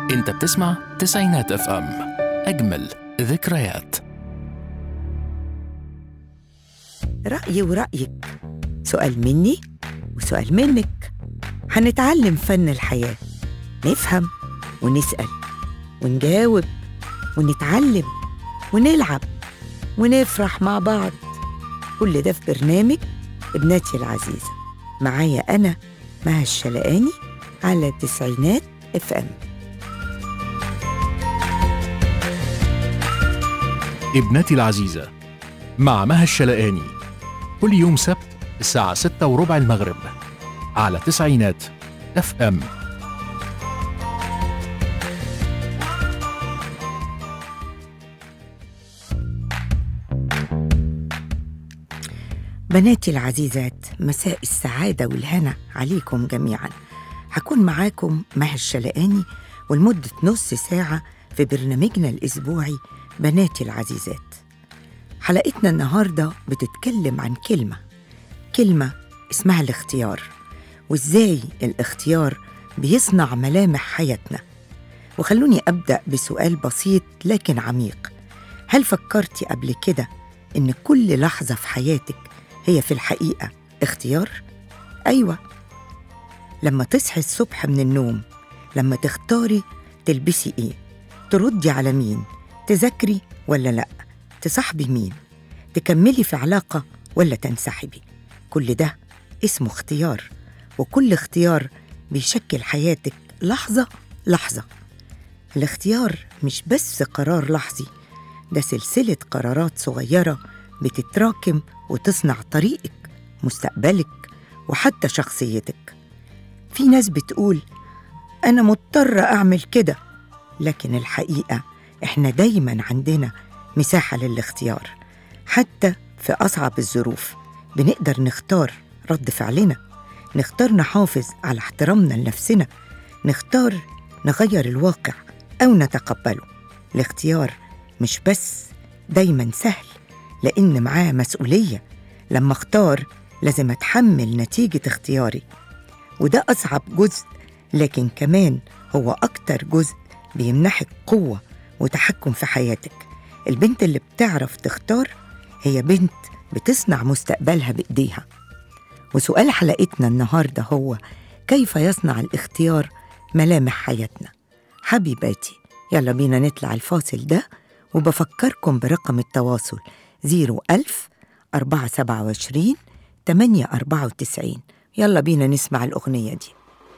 انت بتسمع تسعينات اف ام اجمل ذكريات رأيي ورأيك سؤال مني وسؤال منك هنتعلم فن الحياة نفهم ونسأل ونجاوب ونتعلم ونلعب ونفرح مع بعض كل ده في برنامج ابنتي العزيزة معايا أنا مها الشلقاني على التسعينات اف ام ابنتي العزيزة مع مها الشلقاني كل يوم سبت الساعة ستة وربع المغرب على تسعينات اف ام بناتي العزيزات مساء السعادة والهنا عليكم جميعا هكون معاكم مها الشلقاني ولمدة نص ساعة في برنامجنا الأسبوعي بناتي العزيزات حلقتنا النهاردة بتتكلم عن كلمة كلمة اسمها الاختيار وإزاي الاختيار بيصنع ملامح حياتنا وخلوني أبدأ بسؤال بسيط لكن عميق هل فكرتي قبل كده إن كل لحظة في حياتك هي في الحقيقة اختيار؟ أيوة لما تصحي الصبح من النوم لما تختاري تلبسي إيه تردي على مين تذاكري ولا لأ تصاحبي مين تكملي في علاقة ولا تنسحبي كل ده اسمه اختيار وكل اختيار بيشكل حياتك لحظة لحظة الاختيار مش بس قرار لحظي ده سلسلة قرارات صغيرة بتتراكم وتصنع طريقك مستقبلك وحتى شخصيتك في ناس بتقول أنا مضطرة أعمل كده لكن الحقيقة إحنا دايما عندنا مساحة للاختيار حتى في أصعب الظروف بنقدر نختار رد فعلنا نختار نحافظ على احترامنا لنفسنا نختار نغير الواقع أو نتقبله الاختيار مش بس دايما سهل لأن معاه مسؤولية لما اختار لازم أتحمل نتيجة اختياري وده أصعب جزء لكن كمان هو أكتر جزء بيمنحك قوة وتحكم في حياتك البنت اللي بتعرف تختار هي بنت بتصنع مستقبلها بإيديها وسؤال حلقتنا النهاردة هو كيف يصنع الاختيار ملامح حياتنا حبيباتي يلا بينا نطلع الفاصل ده وبفكركم برقم التواصل 01000 427 894 يلا بينا نسمع الأغنية دي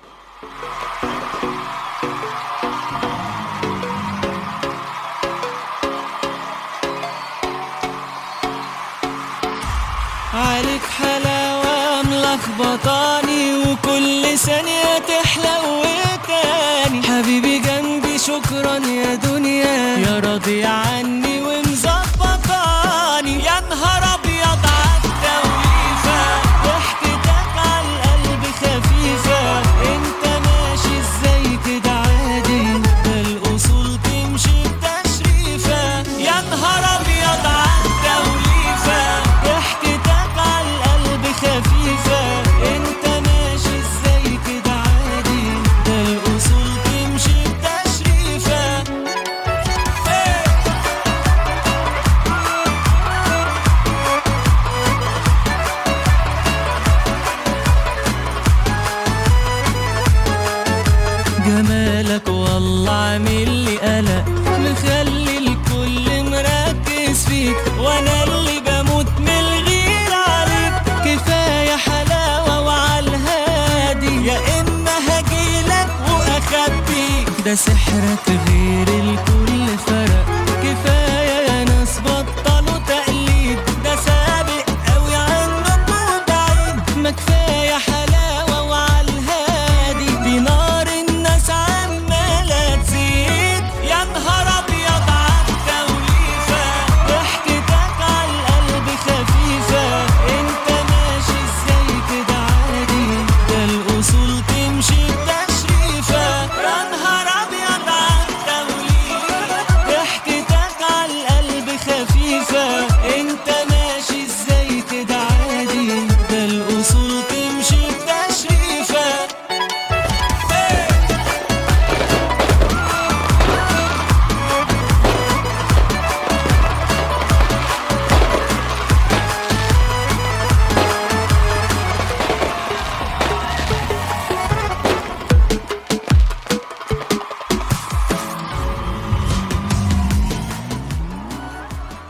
عليك حلاوة ملخبطاني وكل ثانية تحلو تاني حبيبي جنبي شكرا يا دنيا يا راضي عني ومظبطاني يا نهار ابيض عالتوليفة ضحكتك عالقلب خفيفة انت ماشي ازاي كده عادي ده الاصول تمشي بتشريفة يا نهار ابيض عالتوليفة ضحكتك عالقلب خفيفة انت ماشي ازاي كده عادي ده الاصول تمشي بتشريفة hey! جمالك والله عامل لي قلق مخلي الكل مركز فيك وانا اللي بموت من الغير عليك كفايه حلاوه وعالهادي يا اما هجيلك واخبيك ده سحرك غير الكل فرق كفايه يا ناس بطلوا تقليد ده سابق قوي عنكم وبعيد ما كفايه حلاوه وعالهادي دي نار الناس عماله تزيد يا نهار ابيض عالتوليفه ضحكتك عالقلب خفيفه انت ماشي ازاي كده عادي ده الاصول تمشي بتشريفه يا نهار ابيض عالتوليفه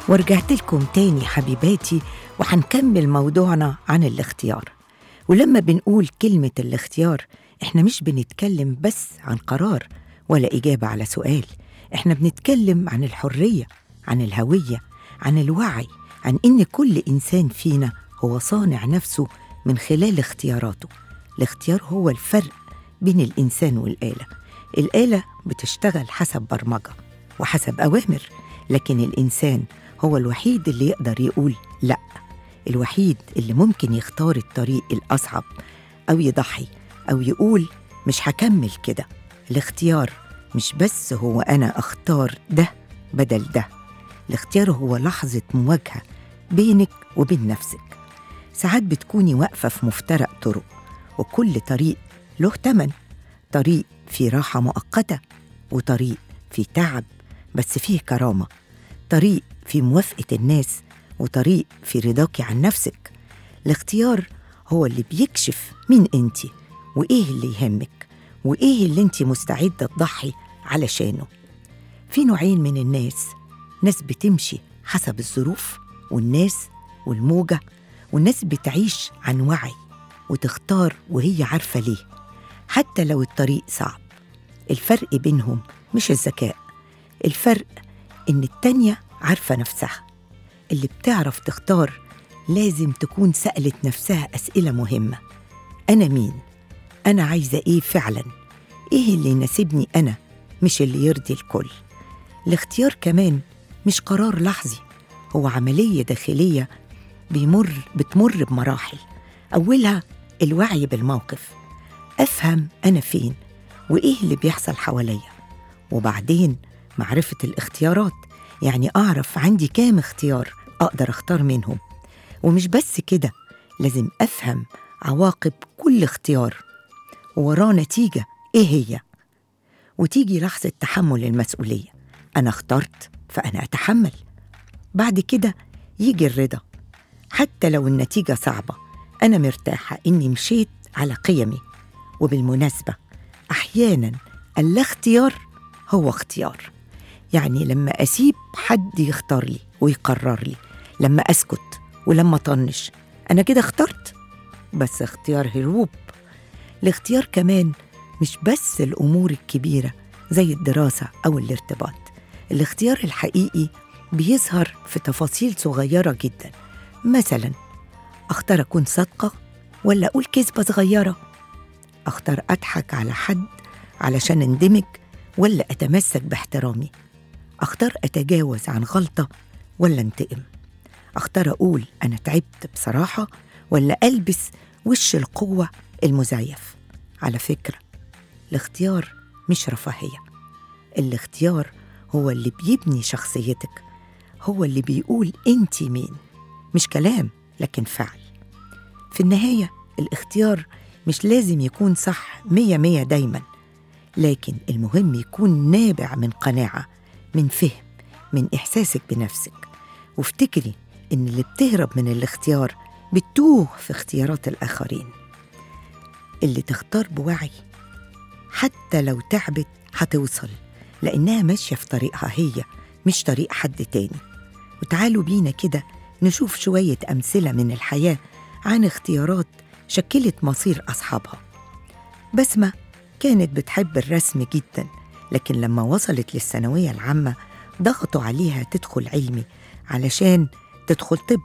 ورجعت لكم تاني حبيباتي وهنكمل موضوعنا عن الاختيار ولما بنقول كلمة الاختيار احنا مش بنتكلم بس عن قرار ولا إجابة على سؤال احنا بنتكلم عن الحرية عن الهوية عن الوعي عن إن كل إنسان فينا هو صانع نفسه من خلال اختياراته الاختيار هو الفرق بين الإنسان والآلة الآلة بتشتغل حسب برمجة وحسب أوامر لكن الإنسان هو الوحيد اللي يقدر يقول لأ الوحيد اللي ممكن يختار الطريق الأصعب أو يضحي أو يقول مش هكمل كده الاختيار مش بس هو أنا أختار ده بدل ده الاختيار هو لحظة مواجهة بينك وبين نفسك ساعات بتكوني واقفة في مفترق طرق وكل طريق له تمن طريق فيه راحة مؤقتة وطريق فيه تعب بس فيه كرامة طريق في موافقة الناس وطريق في رضاكي عن نفسك الاختيار هو اللي بيكشف مين انت وايه اللي يهمك وايه اللي انت مستعدة تضحي علشانه في نوعين من الناس ناس بتمشي حسب الظروف والناس والموجة والناس بتعيش عن وعي وتختار وهي عارفة ليه حتى لو الطريق صعب الفرق بينهم مش الذكاء الفرق إن التانية عارفة نفسها اللي بتعرف تختار لازم تكون سألت نفسها أسئلة مهمة أنا مين؟ أنا عايزة إيه فعلا؟ إيه اللي يناسبني أنا مش اللي يرضي الكل؟ الاختيار كمان مش قرار لحظي هو عملية داخلية بيمر بتمر بمراحل أولها الوعي بالموقف أفهم أنا فين وإيه اللي بيحصل حواليا وبعدين معرفة الاختيارات يعني أعرف عندي كام اختيار أقدر أختار منهم ومش بس كده لازم أفهم عواقب كل اختيار ووراه نتيجة إيه هي وتيجي لحظة تحمل المسؤولية أنا اخترت فأنا أتحمل بعد كده يجي الرضا حتى لو النتيجة صعبة أنا مرتاحة إني مشيت على قيمي وبالمناسبة أحيانا اللا اختيار هو اختيار يعني لما أسيب حد يختار لي ويقرر لي لما أسكت ولما طنش أنا كده اخترت بس اختيار هروب الاختيار كمان مش بس الأمور الكبيرة زي الدراسة أو الارتباط الاختيار الحقيقي بيظهر في تفاصيل صغيرة جدا مثلا أختار أكون صادقة ولا أقول كذبة صغيرة أختار أضحك على حد علشان اندمج ولا أتمسك باحترامي أختار أتجاوز عن غلطة ولا انتقم أختار أقول أنا تعبت بصراحة ولا ألبس وش القوة المزيف على فكرة الاختيار مش رفاهية الاختيار هو اللي بيبني شخصيتك هو اللي بيقول انت مين مش كلام لكن فعل في النهاية الاختيار مش لازم يكون صح مية مية دايما لكن المهم يكون نابع من قناعة من فهم من إحساسك بنفسك وافتكري إن اللي بتهرب من الاختيار بتوه في اختيارات الآخرين اللي تختار بوعي حتى لو تعبت هتوصل لأنها ماشية في طريقها هي مش طريق حد تاني وتعالوا بينا كده نشوف شوية أمثلة من الحياة عن اختيارات شكلت مصير أصحابها بسمة كانت بتحب الرسم جدا لكن لما وصلت للثانوية العامة ضغطوا عليها تدخل علمي علشان تدخل طب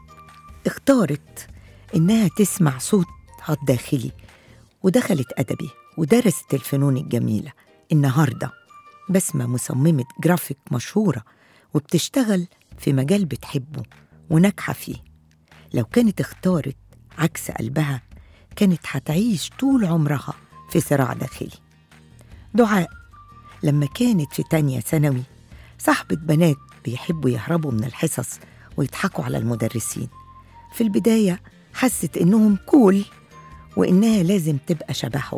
اختارت إنها تسمع صوتها الداخلي ودخلت أدبي ودرست الفنون الجميلة النهاردة بسمة مصممة جرافيك مشهورة وبتشتغل في مجال بتحبه وناجحة فيه لو كانت اختارت عكس قلبها كانت هتعيش طول عمرها في صراع داخلي دعاء لما كانت في تانية ثانوي صاحبة بنات بيحبوا يهربوا من الحصص ويضحكوا على المدرسين في البداية حست إنهم كول وإنها لازم تبقى شبههم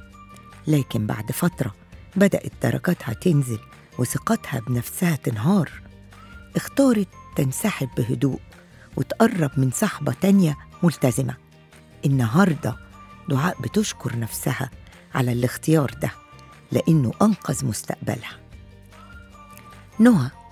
لكن بعد فترة بدأت درجاتها تنزل وثقتها بنفسها تنهار اختارت تنسحب بهدوء وتقرب من صاحبة تانية ملتزمة النهاردة دعاء بتشكر نفسها على الاختيار ده لأنه أنقذ مستقبلها نهى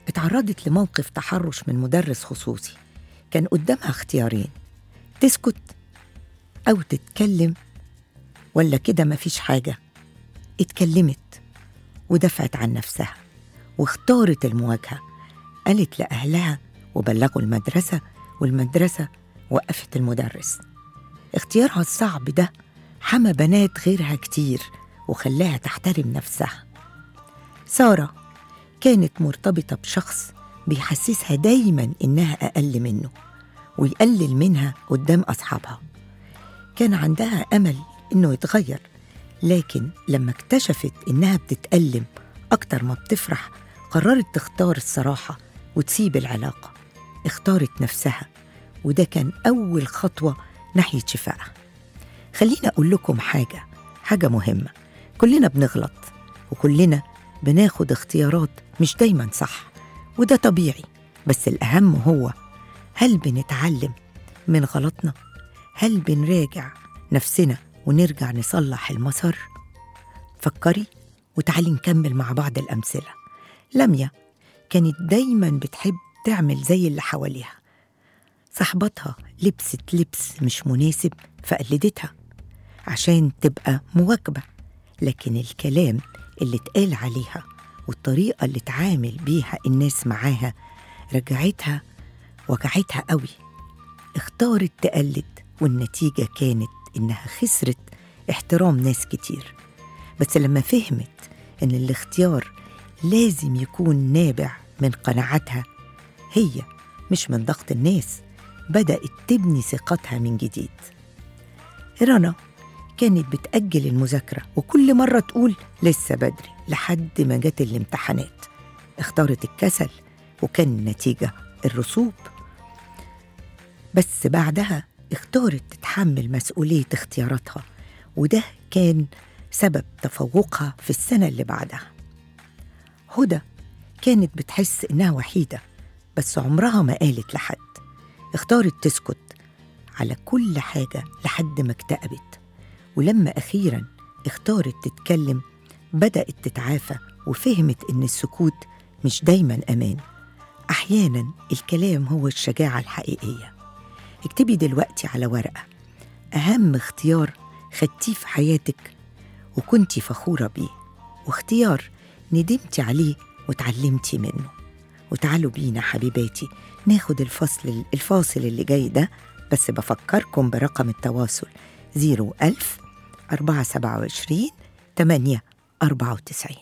اتعرضت لموقف تحرش من مدرس خصوصي كان قدامها اختيارين تسكت أو تتكلم ولا كده مفيش حاجة اتكلمت ودفعت عن نفسها واختارت المواجهة قالت لأهلها وبلغوا المدرسة والمدرسة وقفت المدرس اختيارها الصعب ده حمى بنات غيرها كتير وخلاها تحترم نفسها سارة كانت مرتبطة بشخص بيحسسها دايما إنها أقل منه ويقلل منها قدام أصحابها كان عندها أمل إنه يتغير لكن لما اكتشفت إنها بتتألم أكتر ما بتفرح قررت تختار الصراحة وتسيب العلاقة اختارت نفسها وده كان أول خطوة ناحية شفائها خليني أقول لكم حاجة حاجة مهمة كلنا بنغلط وكلنا بناخد اختيارات مش دايما صح وده طبيعي بس الأهم هو هل بنتعلم من غلطنا؟ هل بنراجع نفسنا ونرجع نصلح المسار؟ فكري وتعالي نكمل مع بعض الأمثلة لميا كانت دايما بتحب تعمل زي اللي حواليها صاحبتها لبست لبس مش مناسب فقلدتها عشان تبقى مواكبة لكن الكلام اللي اتقال عليها والطريقة اللي اتعامل بيها الناس معاها رجعتها وجعتها قوي اختارت تقلد والنتيجة كانت إنها خسرت احترام ناس كتير بس لما فهمت إن الاختيار لازم يكون نابع من قناعاتها هي مش من ضغط الناس بدأت تبني ثقتها من جديد رنا كانت بتأجل المذاكرة وكل مرة تقول لسه بدري لحد ما جت الامتحانات اختارت الكسل وكان النتيجة الرسوب بس بعدها اختارت تتحمل مسؤولية اختياراتها وده كان سبب تفوقها في السنة اللي بعدها هدى كانت بتحس إنها وحيدة بس عمرها ما قالت لحد اختارت تسكت على كل حاجة لحد ما اكتئبت ولما أخيرا اختارت تتكلم بدأت تتعافى وفهمت إن السكوت مش دايما أمان أحيانا الكلام هو الشجاعة الحقيقية اكتبي دلوقتي على ورقة أهم اختيار خدتيه في حياتك وكنتي فخورة بيه واختيار ندمتي عليه وتعلمتي منه وتعالوا بينا حبيباتي ناخد الفصل الفاصل اللي جاي ده بس بفكركم برقم التواصل 01000 427 8 94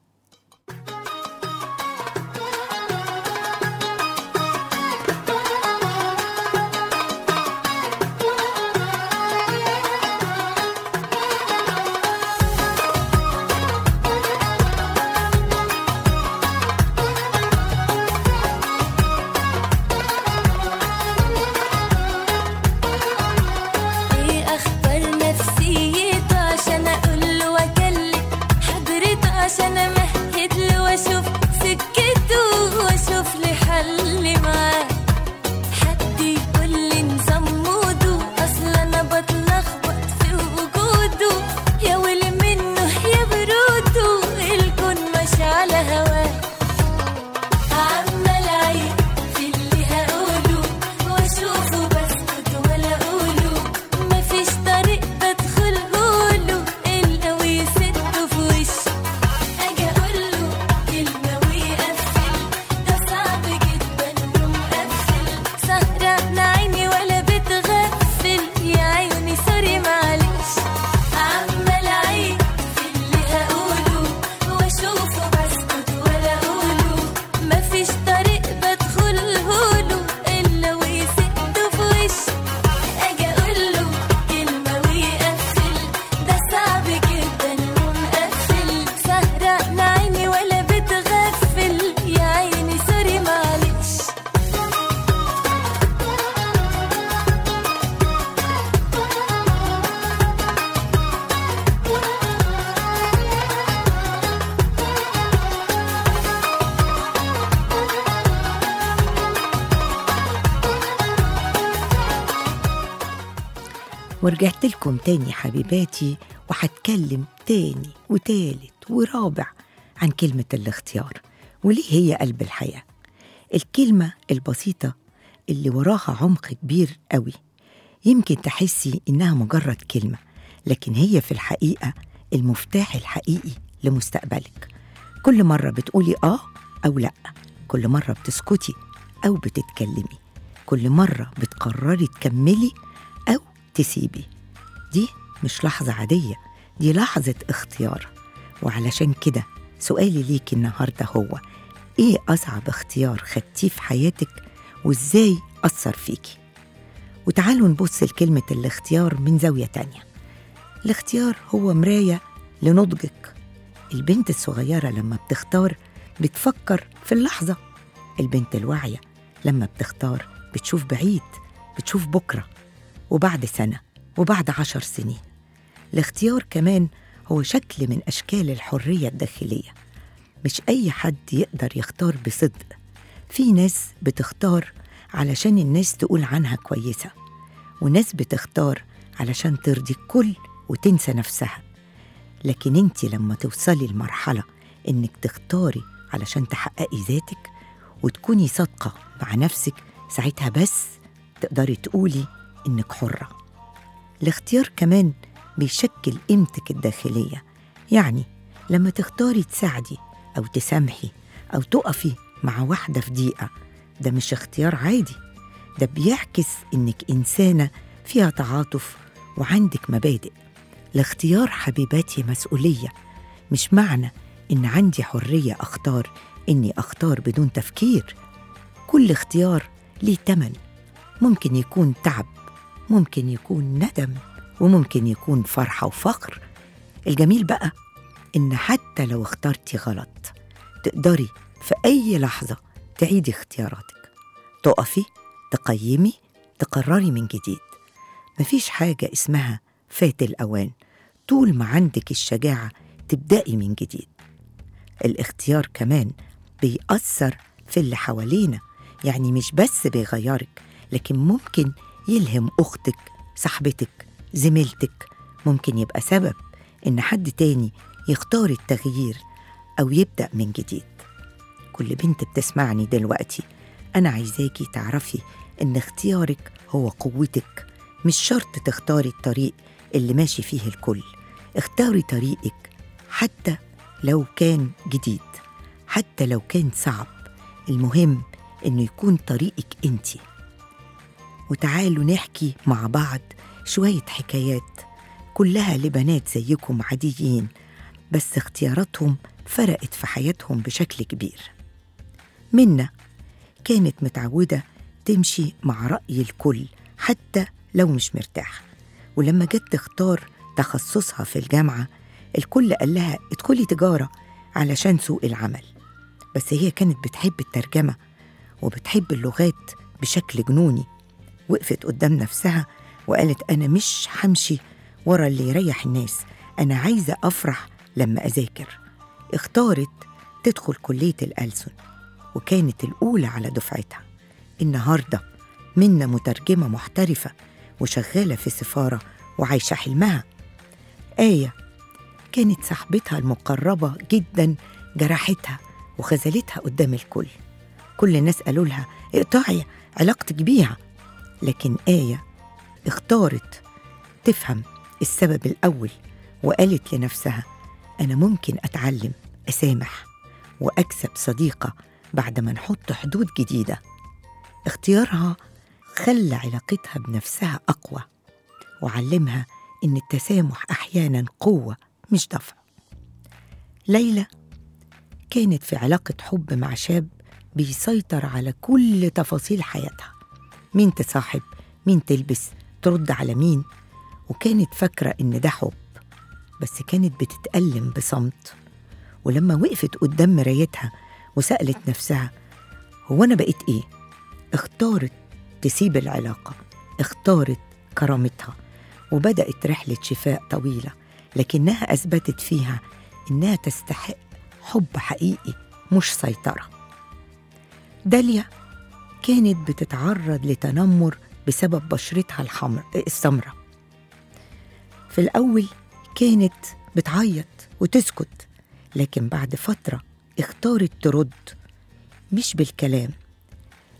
ايه اخبار نفسيته عشان اقول له واكلم حضرته عشان امهد له واشوف سكته واشوف لي حل معاه حد يقول لي نظام موده اصل انا بتلخبط في وجوده يا ويلي منه يا بروده الكون ماشي على هواه عمال اعيد في اللي هقوله واشوفه بسكت ولا اقوله مفيش طريق بدخله له الا ويسده في وشي اجي اقوله كلمه ويقفل ده صعب جدا ومقفل سهران عيني ولا بتغفل يا عيوني سوري معلش عمال اعيد في اللي هقوله واشوفه بسكت ولا اقوله مفيش طريق بدخله له الا ويسده في وشي اجي اقوله كلمه ويقفل ده صعب جدا ومقفل سهران عيني ولا بتغفل يا عيني سوري معلش ورجعت لكم تاني حبيباتي وهتكلم تاني وتالت ورابع عن كلمة الاختيار وليه هي قلب الحياة الكلمة البسيطة اللي وراها عمق كبير قوي يمكن تحسي إنها مجرد كلمة لكن هي في الحقيقة المفتاح الحقيقي لمستقبلك كل مرة بتقولي آه أو لأ كل مرة بتسكتي أو بتتكلمي كل مرة بتقرري تكملي أو تسيبي دي مش لحظة عادية دي لحظة اختيار وعلشان كده سؤالي ليكي النهاردة هو إيه أصعب اختيار خدتيه في حياتك وإزاي أثر فيكي وتعالوا نبص لكلمة الاختيار من زاوية تانية الاختيار هو مراية لنضجك البنت الصغيرة لما بتختار بتفكر في اللحظة البنت الواعية لما بتختار بتشوف بعيد بتشوف بكرة وبعد سنة وبعد عشر سنين الاختيار كمان هو شكل من أشكال الحرية الداخلية مش أي حد يقدر يختار بصدق في ناس بتختار علشان الناس تقول عنها كويسة وناس بتختار علشان ترضي الكل وتنسى نفسها لكن انت لما توصلي لمرحلة انك تختاري علشان تحققي ذاتك وتكوني صادقة مع نفسك ساعتها بس تقدري تقولي انك حرة الاختيار كمان بيشكل قيمتك الداخلية يعني لما تختاري تساعدي أو تسامحي أو تقفي مع واحدة في ضيقة ده مش اختيار عادي ده بيعكس إنك إنسانة فيها تعاطف وعندك مبادئ الاختيار حبيباتي مسؤولية مش معنى إن عندي حرية أختار إني أختار بدون تفكير كل اختيار ليه تمن ممكن يكون تعب ممكن يكون ندم وممكن يكون فرحة وفخر الجميل بقى إن حتى لو اخترتي غلط تقدري في أي لحظة تعيدي اختياراتك تقفي تقيمي تقرري من جديد مفيش حاجة اسمها فات الأوان طول ما عندك الشجاعة تبدأي من جديد الاختيار كمان بيأثر في اللي حوالينا يعني مش بس بيغيرك لكن ممكن يلهم أختك صاحبتك زميلتك ممكن يبقى سبب إن حد تاني يختار التغيير أو يبدأ من جديد كل بنت بتسمعني دلوقتي أنا عايزاكي تعرفي إن اختيارك هو قوتك مش شرط تختاري الطريق اللي ماشي فيه الكل اختاري طريقك حتى لو كان جديد حتى لو كان صعب المهم إنه يكون طريقك انتي وتعالوا نحكي مع بعض شوية حكايات كلها لبنات زيكم عاديين بس اختياراتهم فرقت في حياتهم بشكل كبير منا كانت متعودة تمشي مع رأي الكل حتى لو مش مرتاحة ولما جت تختار تخصصها في الجامعة الكل قال لها ادخلي تجارة علشان سوق العمل بس هي كانت بتحب الترجمة وبتحب اللغات بشكل جنوني وقفت قدام نفسها وقالت أنا مش همشي ورا اللي يريح الناس أنا عايزة أفرح لما أذاكر اختارت تدخل كلية الألسن وكانت الأولى على دفعتها النهاردة منا مترجمة محترفة وشغالة في سفارة وعايشة حلمها آية كانت صاحبتها المقربة جدا جرحتها وخذلتها قدام الكل كل الناس قالوا لها اقطعي علاقتك بيها لكن آية اختارت تفهم السبب الأول وقالت لنفسها أنا ممكن أتعلم أسامح وأكسب صديقة بعد ما نحط حدود جديدة اختيارها خلى علاقتها بنفسها أقوى وعلمها إن التسامح أحيانا قوة مش ضعف ليلى كانت في علاقة حب مع شاب بيسيطر على كل تفاصيل حياتها مين تصاحب مين تلبس ترد على مين وكانت فاكرة إن ده حب بس كانت بتتألم بصمت ولما وقفت قدام مرايتها وسألت نفسها هو أنا بقيت إيه؟ اختارت تسيب العلاقة اختارت كرامتها وبدأت رحلة شفاء طويلة لكنها أثبتت فيها إنها تستحق حب حقيقي مش سيطرة داليا كانت بتتعرض لتنمر بسبب بشرتها الحمر السمراء في الأول كانت بتعيط وتسكت لكن بعد فترة اختارت ترد مش بالكلام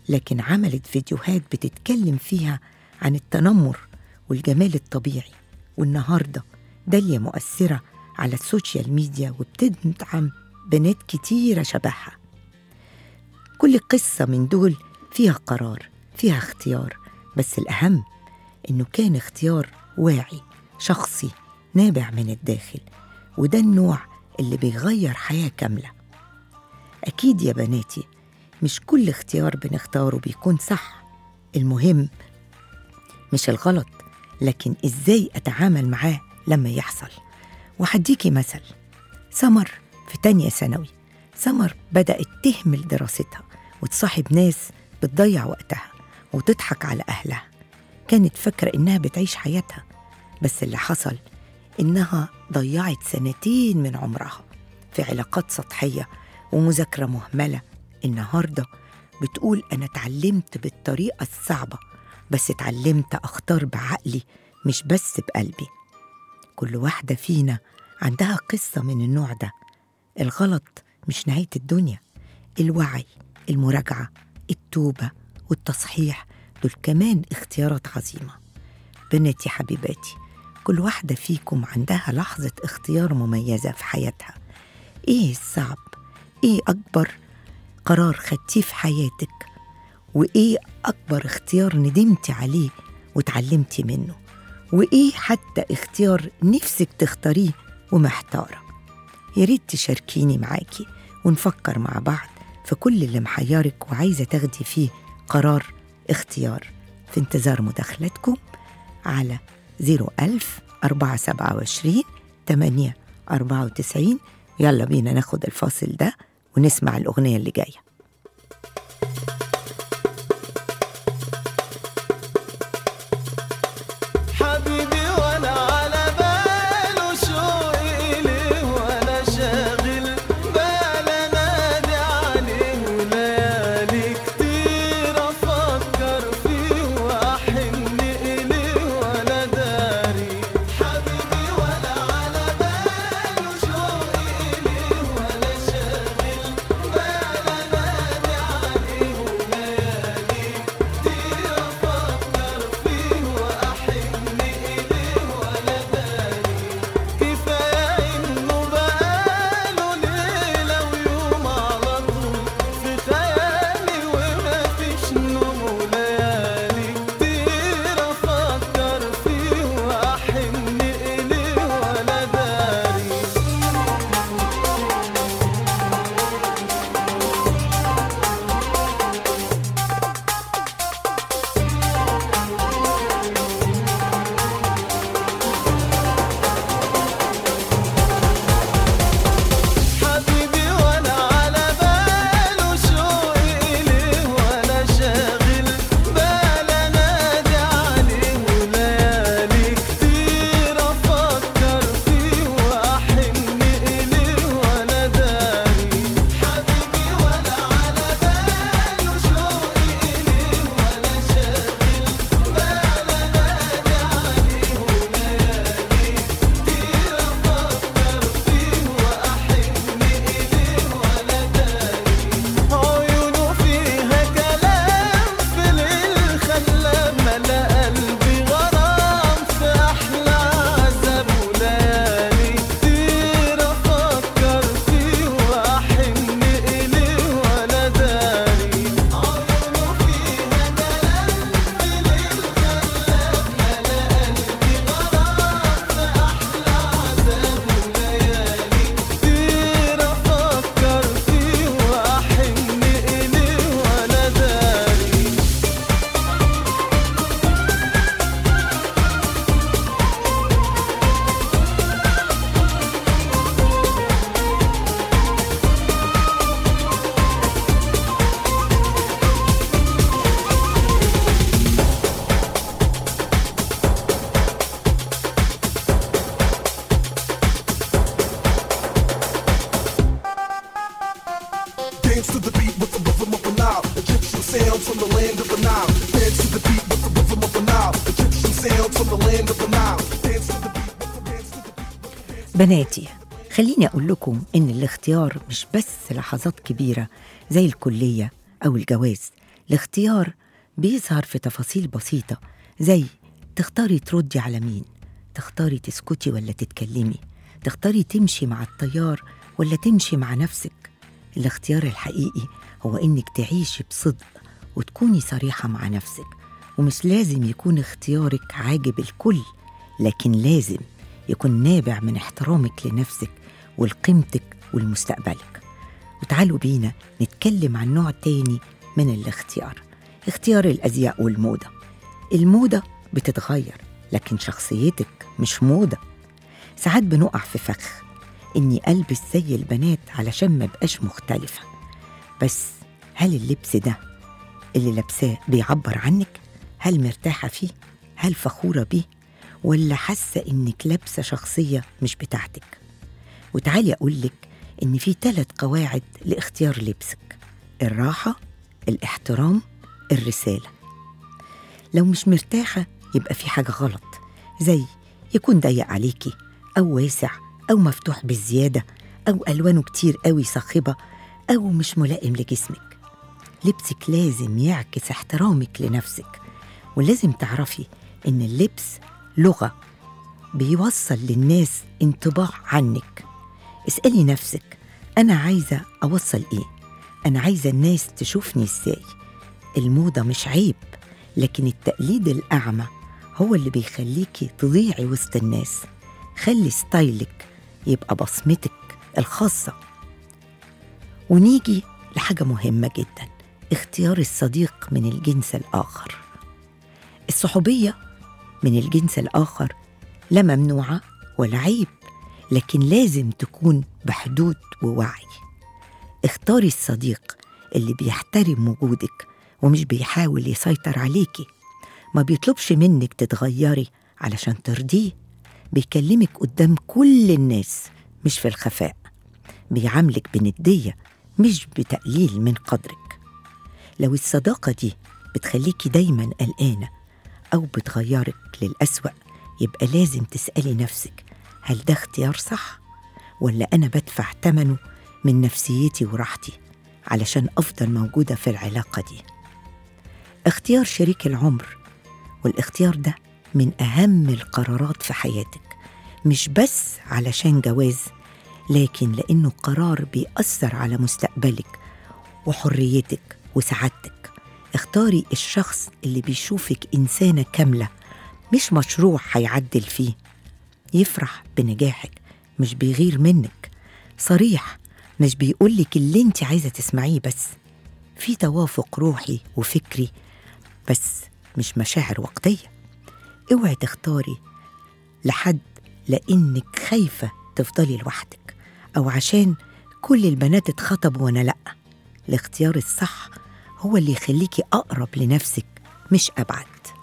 لكن عملت فيديوهات بتتكلم فيها عن التنمر والجمال الطبيعي والنهارده داليا مؤثرة على السوشيال ميديا وبتدعم بنات كتيرة شبهها كل قصة من دول فيها قرار فيها اختيار بس الأهم إنه كان اختيار واعي شخصي نابع من الداخل وده النوع اللي بيغير حياة كاملة أكيد يا بناتي مش كل اختيار بنختاره بيكون صح المهم مش الغلط لكن إزاي أتعامل معاه لما يحصل وهديكي مثل سمر في تانية ثانوي سمر بدأت تهمل دراستها وتصاحب ناس بتضيع وقتها وتضحك على أهلها كانت فاكرة إنها بتعيش حياتها بس اللي حصل إنها ضيعت سنتين من عمرها في علاقات سطحية ومذاكرة مهملة النهاردة بتقول أنا اتعلمت بالطريقة الصعبة بس اتعلمت أختار بعقلي مش بس بقلبي كل واحدة فينا عندها قصة من النوع ده الغلط مش نهاية الدنيا الوعي المراجعة التوبة والتصحيح دول كمان اختيارات عظيمة بناتي حبيباتي كل واحدة فيكم عندها لحظة اختيار مميزة في حياتها ايه الصعب ايه أكبر قرار خدتيه في حياتك وايه أكبر اختيار ندمتي عليه وتعلمتي منه وايه حتى اختيار نفسك تختاريه ومحتارة يا ريت تشاركيني معاكي ونفكر مع بعض في كل اللي محيرك وعايزة تاخدي فيه قرار اختيار في انتظار مداخلتكم على 01000 427 8 94 يلا بينا ناخد الفاصل ده ونسمع الأغنية اللي جاية حبيبي وانا على باله شوقي ليه وانا شاغل بال انادي عليه وليالي كتير افكر فيه واحن اليه وانا داري حبيبي وانا على باله شوقي ليه وانا شاغل بال انادي عليه وليالي كتير افكر فيه واحن اليه وانا داري كفايه انه بقاله ليله ويوم على طول في خيالي وما فيش نوم وليالي كتير افكر فيه واحن اليه وانا داري حبيبي وانا على باله شوقي ليه وانا شاغل بال انادي عليه وليالي كتير افكر فيه واحن اليه وانا داري حبيبي وانا على باله شوقي ليه وانا شاغل بال انادي عليه وليالي كتير افكر فيه واحن اليه وانا داري عيونه فيها كلام في ليل خلى ملا قلبي غرام في احلى عذاب وليالي كتير افكر فيه واحن اليه وانا داري عيونه فيها كلام في ليل خلى ملا قلبي غرام في احلى عذاب وليالي كتير افكر فيه واحن اليه وانا داري Dance to the beat with the rhythm of the Nile. Egyptian sounds from the land of the Nile. Dance to the beat with the rhythm of the Nile. Egyptian sounds from the land of the Nile. Dance to the beat with the dance to the beat. بناتي خليني أقول لكم إن الاختيار مش بس لحظات كبيرة زي الكلية أو الجواز الاختيار بيظهر في تفاصيل بسيطة زي تختاري تردي على مين تختاري تسكتي ولا تتكلمي تختاري تمشي مع التيار ولا تمشي مع نفسك الاختيار الحقيقي هو إنك تعيشي بصدق وتكوني صريحة مع نفسك ومش لازم يكون اختيارك عاجب الكل لكن لازم يكون نابع من احترامك لنفسك ولقيمتك ولمستقبلك وتعالوا بينا نتكلم عن نوع تاني من الاختيار اختيار الأزياء والموضة الموضة بتتغير لكن شخصيتك مش موضة ساعات بنقع في فخ إني ألبس زي البنات علشان ما بقاش مختلفة بس هل اللبس ده اللي لابساه بيعبر عنك؟ هل مرتاحة فيه؟ هل فخورة بيه؟ ولا حاسة إنك لابسة شخصية مش بتاعتك؟ وتعالي أقولك إن في ثلاث قواعد لاختيار لبسك الراحة الاحترام الرسالة لو مش مرتاحة يبقى في حاجة غلط زي يكون ضيق عليكي أو واسع أو مفتوح بالزيادة أو ألوانه كتير قوي صاخبة أو مش ملائم لجسمك لبسك لازم يعكس احترامك لنفسك ولازم تعرفي إن اللبس لغة بيوصل للناس انطباع عنك اسألي نفسك أنا عايزة أوصل إيه؟ أنا عايزة الناس تشوفني إزاي؟ الموضة مش عيب لكن التقليد الأعمى هو اللي بيخليكي تضيعي وسط الناس خلي ستايلك يبقى بصمتك الخاصة ونيجي لحاجة مهمة جدا اختيار الصديق من الجنس الآخر الصحوبية من الجنس الآخر لا ممنوعة ولا عيب لكن لازم تكون بحدود ووعي اختاري الصديق اللي بيحترم وجودك ومش بيحاول يسيطر عليكي ما بيطلبش منك تتغيري علشان ترضيه بيكلمك قدام كل الناس مش في الخفاء بيعاملك بندية مش بتقليل من قدرك لو الصداقة دي بتخليكي دايما قلقانة أو بتغيرك للأسوأ يبقى لازم تسألي نفسك هل ده اختيار صح؟ ولا أنا بدفع تمنه من نفسيتي وراحتي علشان أفضل موجودة في العلاقة دي اختيار شريك العمر والاختيار ده من أهم القرارات في حياتك مش بس علشان جواز لكن لأنه قرار بيأثر على مستقبلك وحريتك وسعادتك اختاري الشخص اللي بيشوفك إنسانة كاملة مش مشروع هيعدل فيه يفرح بنجاحك مش بيغير منك صريح مش بيقولك اللي انت عايزة تسمعيه بس في توافق روحي وفكري بس مش مشاعر وقتية اوعي تختاري لحد لانك خايفة تفضلي لوحدك او عشان كل البنات اتخطبوا وانا لأ الاختيار الصح هو اللي يخليكي اقرب لنفسك مش ابعد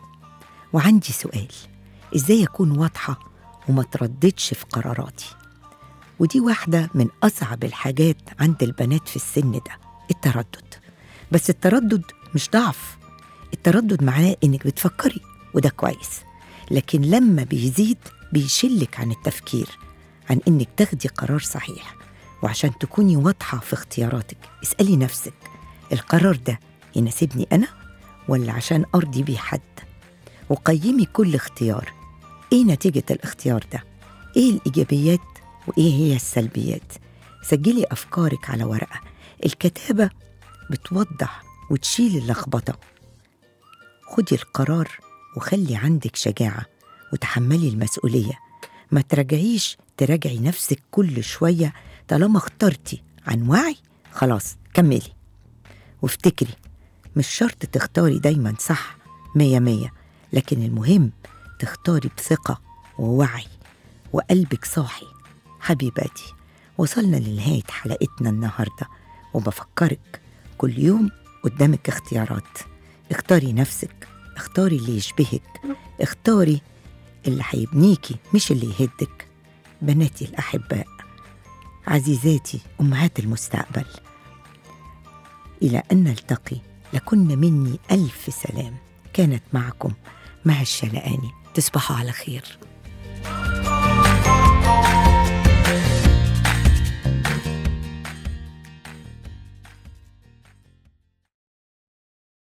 وعندي سؤال ازاي اكون واضحة وما ترددش في قراراتي ودي واحدة من أصعب الحاجات عند البنات في السن ده التردد بس التردد مش ضعف التردد معناه إنك بتفكري وده كويس لكن لما بيزيد بيشلك عن التفكير عن إنك تاخدي قرار صحيح وعشان تكوني واضحة في اختياراتك اسألي نفسك القرار ده يناسبني أنا ولا عشان أرضي بيه حد وقيمي كل اختيار ايه نتيجة الاختيار ده؟ ايه الإيجابيات وإيه هي السلبيات؟ سجلي أفكارك على ورقة الكتابة بتوضح وتشيل اللخبطة خدي القرار وخلي عندك شجاعة وتحملي المسؤولية ما تراجعيش تراجعي نفسك كل شوية طالما اخترتي عن وعي خلاص كملي وافتكري مش شرط تختاري دايما صح مية مية لكن المهم تختاري بثقة ووعي وقلبك صاحي حبيباتي وصلنا لنهاية حلقتنا النهاردة وبفكرك كل يوم قدامك اختيارات اختاري نفسك اختاري اللي يشبهك اختاري اللي هيبنيكي مش اللي يهدك بناتي الأحباء عزيزاتي أمهات المستقبل إلى أن نلتقي لكن مني ألف سلام كانت معكم مع الشلقاني تصبحوا على خير